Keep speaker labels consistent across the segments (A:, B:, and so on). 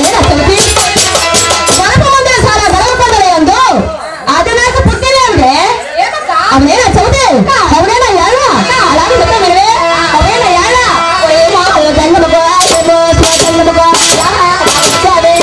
A: ಅವನೇನ ಚೌತಿ ವನಪ ಮುಂದೆ ಸಾಲ ಬರಕೊಂಡರೆ ಎಂದು ಅದು నాకు పుట్టిన ಅಂದ್ರೆ ಅವನೇನ ಚೌತಿ ಅವನೇನ ಯಾಳ అలాగే చెప్పమే ಅವನೇನ ಯಾಳ ఏమో జంగమగో ఏమో జంగమగో వచ్చావే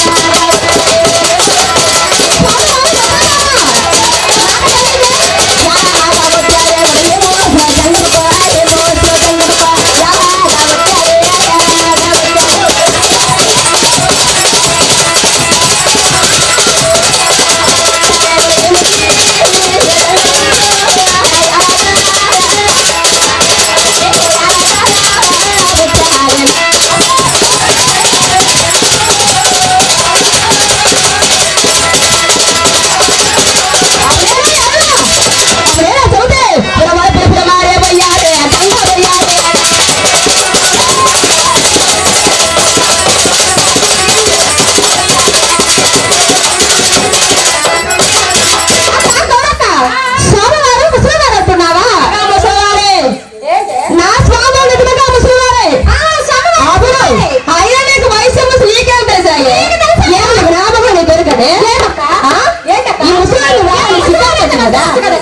A: సోమవారం ముసలివారు అంటున్నావా ముసలివారే నా స్వామి నిజంగా ముసలివారే అవును అయినా నీకు వయసు ముసలి నీకేం తెలుసాయి ఏమన్నా గ్రామంలో నీ దొరకదే ఆ? ఈ ముసలాళ్ళు వాళ్ళు సిగ్గుపడతారు కదా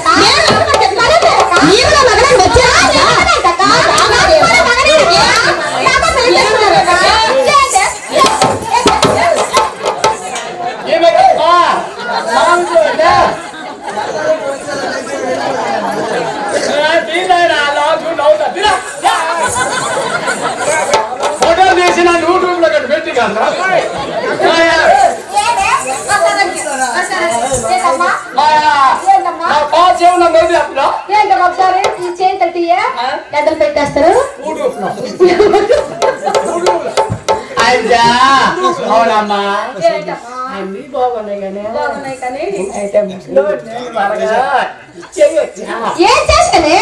A: ఈవిడ మగడానికి వచ్చారా
B: ఫోటో తీసిన యూట్యూబ్ లో ఒకటి పెట్టి కదా పాస్ ఏమన్నా నోది అప్పుడు
C: ఏంటమ్మా ఒకసారి ఈ చేతులు తీయ గడ్డలు పెట్టేస్తారు
B: అయ్యా అవునమ్మా
C: ఏంటమ్మా
B: అన్ని బాగున్నాయి కానీ
C: బాగున్నాయి కానీ
B: అయితే ముసలోడిని త్వరగా చేయొచ్చా
C: ఏం చేస్తానే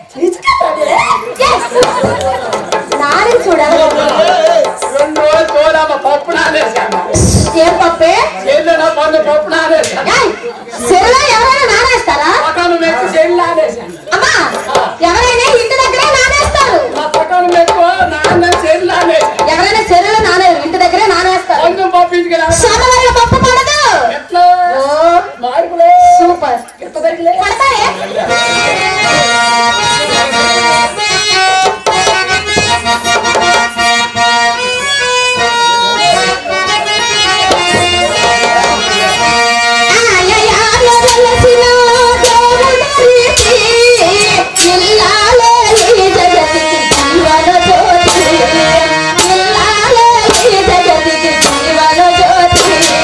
C: నాని చూడాలి
B: రెండు రోజులు తోలమ్మ పప్పు నానేసాను
C: ఏం పప్పే
B: చెల్లెన పండు పప్పు నానేసాను
C: ఏయ్, సిరలో ఎవరైనా నానేస్తారా
B: పక్కన మెక్కి చెల్లి నానేసాను
C: అమ్మా ఎవరైనా ఇంటి దగ్గరే నానేస్తారు
B: మా పక్కన మెక్కు నాన్న చెల్లి నానేసాను
C: ఎవరైనా చెరువులో నానేరు ఇంటి దగ్గరే నానేస్తారు
B: పండు పంపించుకు
C: సోమవారం పప్పు పడదు
B: ఎట్లా
C: ఓ
B: మార్పులే
C: సూపర్
B: ఎంత దొరికిలే
C: పడతాయే ఆయయాల వెలసిన దేవుడి రీతి, ఇల్లాలే ఈ జగతికి జీవన జ్యోతి. ఇల్లాలే ఈ జగతికి జీవన జ్యోతి.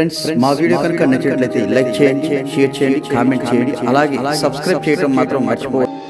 D: ఫ్రెండ్స్ మా వీడియో కనుక నచ్చినట్లయితే లైక్ చేయండి షేర్ చేయండి కామెంట్ చేయండి అలాగే సబ్స్క్రైబ్ చేయడం మాత్రం మర్చిపోవద్దు